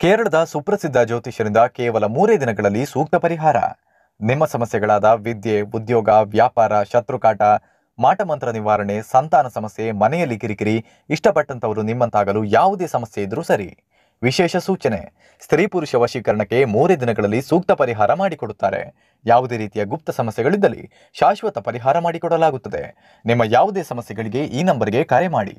ಕೇರಳದ ಸುಪ್ರಸಿದ್ಧ ಜ್ಯೋತಿಷ್ಯರಿಂದ ಕೇವಲ ಮೂರೇ ದಿನಗಳಲ್ಲಿ ಸೂಕ್ತ ಪರಿಹಾರ ನಿಮ್ಮ ಸಮಸ್ಯೆಗಳಾದ ವಿದ್ಯೆ ಉದ್ಯೋಗ ವ್ಯಾಪಾರ ಶತ್ರುಕಾಟ ಮಾಟಮಂತ್ರ ನಿವಾರಣೆ ಸಂತಾನ ಸಮಸ್ಯೆ ಮನೆಯಲ್ಲಿ ಕಿರಿಕಿರಿ ಇಷ್ಟಪಟ್ಟಂತವರು ನಿಮ್ಮಂತಾಗಲು ಯಾವುದೇ ಸಮಸ್ಯೆ ಇದ್ರೂ ಸರಿ ವಿಶೇಷ ಸೂಚನೆ ಸ್ತ್ರೀ ಪುರುಷ ವಶೀಕರಣಕ್ಕೆ ಮೂರೇ ದಿನಗಳಲ್ಲಿ ಸೂಕ್ತ ಪರಿಹಾರ ಮಾಡಿಕೊಡುತ್ತಾರೆ ಯಾವುದೇ ರೀತಿಯ ಗುಪ್ತ ಸಮಸ್ಯೆಗಳಿದ್ದಲ್ಲಿ ಶಾಶ್ವತ ಪರಿಹಾರ ಮಾಡಿಕೊಡಲಾಗುತ್ತದೆ ನಿಮ್ಮ ಯಾವುದೇ ಸಮಸ್ಯೆಗಳಿಗೆ ಈ ನಂಬರ್ಗೆ ಕರೆ ಮಾಡಿ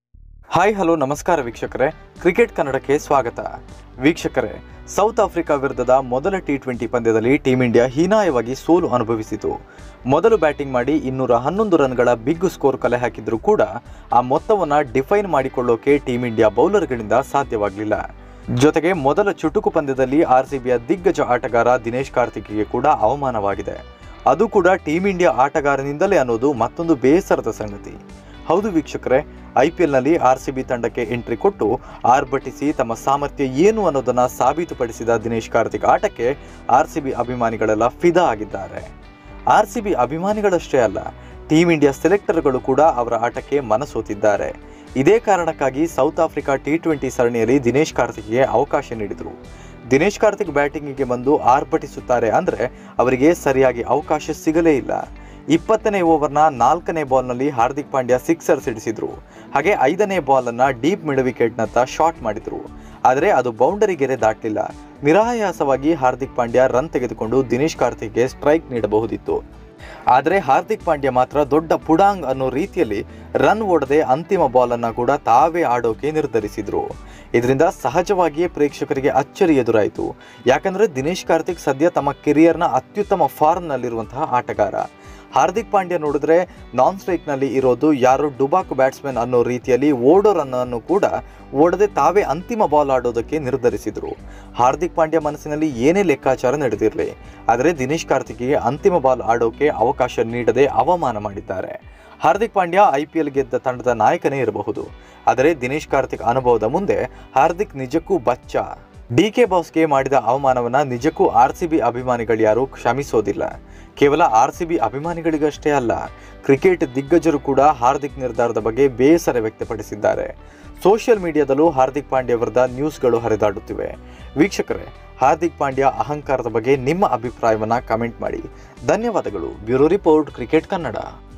ಹಾಯ್ ಹಲೋ ನಮಸ್ಕಾರ ವೀಕ್ಷಕರೇ ಕ್ರಿಕೆಟ್ ಕನ್ನಡಕ್ಕೆ ಸ್ವಾಗತ ವೀಕ್ಷಕರೇ ಸೌತ್ ಆಫ್ರಿಕಾ ವಿರುದ್ಧದ ಮೊದಲ ಟಿ ಟ್ವೆಂಟಿ ಪಂದ್ಯದಲ್ಲಿ ಟೀಂ ಇಂಡಿಯಾ ಹೀನಾಯವಾಗಿ ಸೋಲು ಅನುಭವಿಸಿತು ಮೊದಲು ಬ್ಯಾಟಿಂಗ್ ಮಾಡಿ ಇನ್ನೂರ ಹನ್ನೊಂದು ರನ್ಗಳ ಬಿಗ್ ಸ್ಕೋರ್ ಕಲೆ ಹಾಕಿದ್ರೂ ಕೂಡ ಆ ಮೊತ್ತವನ್ನು ಡಿಫೈನ್ ಮಾಡಿಕೊಳ್ಳೋಕೆ ಟೀಂ ಇಂಡಿಯಾ ಬೌಲರ್ಗಳಿಂದ ಸಾಧ್ಯವಾಗಲಿಲ್ಲ ಜೊತೆಗೆ ಮೊದಲ ಚುಟುಕು ಪಂದ್ಯದಲ್ಲಿ ಆರ್ಸಿಬಿಯ ದಿಗ್ಗಜ ಆಟಗಾರ ದಿನೇಶ್ ಕಾರ್ತಿಕ್ಗೆ ಕೂಡ ಅವಮಾನವಾಗಿದೆ ಅದು ಕೂಡ ಟೀಂ ಇಂಡಿಯಾ ಆಟಗಾರನಿಂದಲೇ ಅನ್ನೋದು ಮತ್ತೊಂದು ಬೇಸರದ ಸಂಗತಿ ಹೌದು ವೀಕ್ಷಕರೇ ಐ ಪಿ ಎಲ್ನಲ್ಲಿ ಆರ್ ಸಿ ಬಿ ತಂಡಕ್ಕೆ ಎಂಟ್ರಿ ಕೊಟ್ಟು ಆರ್ಭಟಿಸಿ ತಮ್ಮ ಸಾಮರ್ಥ್ಯ ಏನು ಅನ್ನೋದನ್ನ ಸಾಬೀತುಪಡಿಸಿದ ದಿನೇಶ್ ಕಾರ್ತಿಕ್ ಆಟಕ್ಕೆ ಆರ್ ಸಿ ಬಿ ಅಭಿಮಾನಿಗಳೆಲ್ಲ ಫಿದಾ ಆಗಿದ್ದಾರೆ ಆರ್ ಸಿ ಬಿ ಅಭಿಮಾನಿಗಳಷ್ಟೇ ಅಲ್ಲ ಟೀಂ ಇಂಡಿಯಾ ಸೆಲೆಕ್ಟರ್ಗಳು ಕೂಡ ಅವರ ಆಟಕ್ಕೆ ಮನಸೋತಿದ್ದಾರೆ ಇದೇ ಕಾರಣಕ್ಕಾಗಿ ಸೌತ್ ಆಫ್ರಿಕಾ ಟಿ ಟ್ವೆಂಟಿ ಸರಣಿಯಲ್ಲಿ ದಿನೇಶ್ ಕಾರ್ತಿಕ್ಗೆ ಅವಕಾಶ ನೀಡಿದರು ದಿನೇಶ್ ಕಾರ್ತಿಕ್ ಬ್ಯಾಟಿಂಗಿಗೆ ಬಂದು ಆರ್ಭಟಿಸುತ್ತಾರೆ ಅಂದರೆ ಅವರಿಗೆ ಸರಿಯಾಗಿ ಅವಕಾಶ ಸಿಗಲೇ ಇಲ್ಲ ಇಪ್ಪತ್ತನೇ ಓವರ್ನ ನಾಲ್ಕನೇ ಬಾಲ್ನಲ್ಲಿ ಹಾರ್ದಿಕ್ ಪಾಂಡ್ಯ ಸಿಕ್ಸರ್ ಸಿಡಿಸಿದ್ರು ಹಾಗೆ ಐದನೇ ಬಾಲನ್ನು ಡೀಪ್ ಮಿಡ್ ವಿಕೆಟ್ನತ್ತ ಶಾಟ್ ಮಾಡಿದ್ರು ಆದರೆ ಅದು ಬೌಂಡರಿ ಗೆರೆ ದಾಟಲಿಲ್ಲ ನಿರಾಯಾಸವಾಗಿ ಹಾರ್ದಿಕ್ ಪಾಂಡ್ಯ ರನ್ ತೆಗೆದುಕೊಂಡು ದಿನೇಶ್ ಕಾರ್ತಿಕ್ಗೆ ಸ್ಟ್ರೈಕ್ ನೀಡಬಹುದಿತ್ತು ಆದರೆ ಹಾರ್ದಿಕ್ ಪಾಂಡ್ಯ ಮಾತ್ರ ದೊಡ್ಡ ಪುಡಾಂಗ್ ಅನ್ನೋ ರೀತಿಯಲ್ಲಿ ರನ್ ಓಡದೆ ಅಂತಿಮ ಬಾಲನ್ನು ಕೂಡ ತಾವೇ ಆಡೋಕೆ ನಿರ್ಧರಿಸಿದ್ರು ಇದರಿಂದ ಸಹಜವಾಗಿಯೇ ಪ್ರೇಕ್ಷಕರಿಗೆ ಅಚ್ಚರಿ ಎದುರಾಯಿತು ಯಾಕಂದ್ರೆ ದಿನೇಶ್ ಕಾರ್ತಿಕ್ ಸದ್ಯ ತಮ್ಮ ಕೆರಿಯರ್ನ ಅತ್ಯುತ್ತಮ ಫಾರ್ಮ್ನಲ್ಲಿರುವಂತಹ ಆಟಗಾರ ಹಾರ್ದಿಕ್ ಪಾಂಡ್ಯ ನೋಡಿದ್ರೆ ನಾನ್ ಸ್ಟ್ರೈಕ್ನಲ್ಲಿ ಇರೋದು ಯಾರು ಡುಬಾಕ್ ಬ್ಯಾಟ್ಸ್ಮನ್ ಅನ್ನೋ ರೀತಿಯಲ್ಲಿ ಓಡೋ ರನ್ ಅನ್ನು ಕೂಡ ಓಡದೆ ತಾವೇ ಅಂತಿಮ ಬಾಲ್ ಆಡೋದಕ್ಕೆ ನಿರ್ಧರಿಸಿದರು ಹಾರ್ದಿಕ್ ಪಾಂಡ್ಯ ಮನಸ್ಸಿನಲ್ಲಿ ಏನೇ ಲೆಕ್ಕಾಚಾರ ನಡೆದಿರಲಿ ಆದರೆ ದಿನೇಶ್ ಕಾರ್ತಿಕ್ಗೆ ಅಂತಿಮ ಬಾಲ್ ಆಡೋಕೆ ಅವಕಾಶ ನೀಡದೆ ಅವಮಾನ ಮಾಡಿದ್ದಾರೆ Hardik Pandya I P L ಗೆದ್ದ ತಂಡದ ನಾಯಕನೇ ಇರಬಹುದು ಆದರೆ ದಿನೇಶ್ ಕಾರ್ತಿಕ್ ಅನುಭವದ ಮುಂದೆ ಹಾರ್ದಿಕ್ ನಿಜಕ್ಕೂ ಬಚ್ಚ ಡಿ ಕೆ ಬಾಸ್ಗೆ ಮಾಡಿದ ಅವಮಾನವನ್ನ ನಿಜಕ್ಕೂ ಆರ್ ಸಿ ಬಿ ಅಭಿಮಾನಿಗಳು ಯಾರು ಕ್ಷಮಿಸೋದಿಲ್ಲ ಕೇವಲ ಆರ್ ಸಿ ಬಿ ಅಭಿಮಾನಿಗಳಿಗಷ್ಟೇ ಅಲ್ಲ ಕ್ರಿಕೆಟ್ ದಿಗ್ಗಜರು ಕೂಡ ಹಾರ್ದಿಕ್ ನಿರ್ಧಾರದ ಬಗ್ಗೆ ಬೇಸರ ವ್ಯಕ್ತಪಡಿಸಿದ್ದಾರೆ ಸೋಷಿಯಲ್ ಮೀಡಿಯಾದಲ್ಲೂ ಹಾರ್ದಿಕ್ ಪಾಂಡ್ಯ ವಿರುದ್ಧ ನ್ಯೂಸ್ಗಳು ಹರಿದಾಡುತ್ತಿವೆ ವೀಕ್ಷಕರೇ ಹಾರ್ದಿಕ್ ಪಾಂಡ್ಯ ಅಹಂಕಾರದ ಬಗ್ಗೆ ನಿಮ್ಮ ಅಭಿಪ್ರಾಯವನ್ನ ಕಮೆಂಟ್ ಮಾಡಿ ಧನ್ಯವಾದಗಳು ಬ್ಯೂರೋ ರಿಪೋರ್ಟ್ ಕ್ರಿಕೆಟ್ ಕನ್ನಡ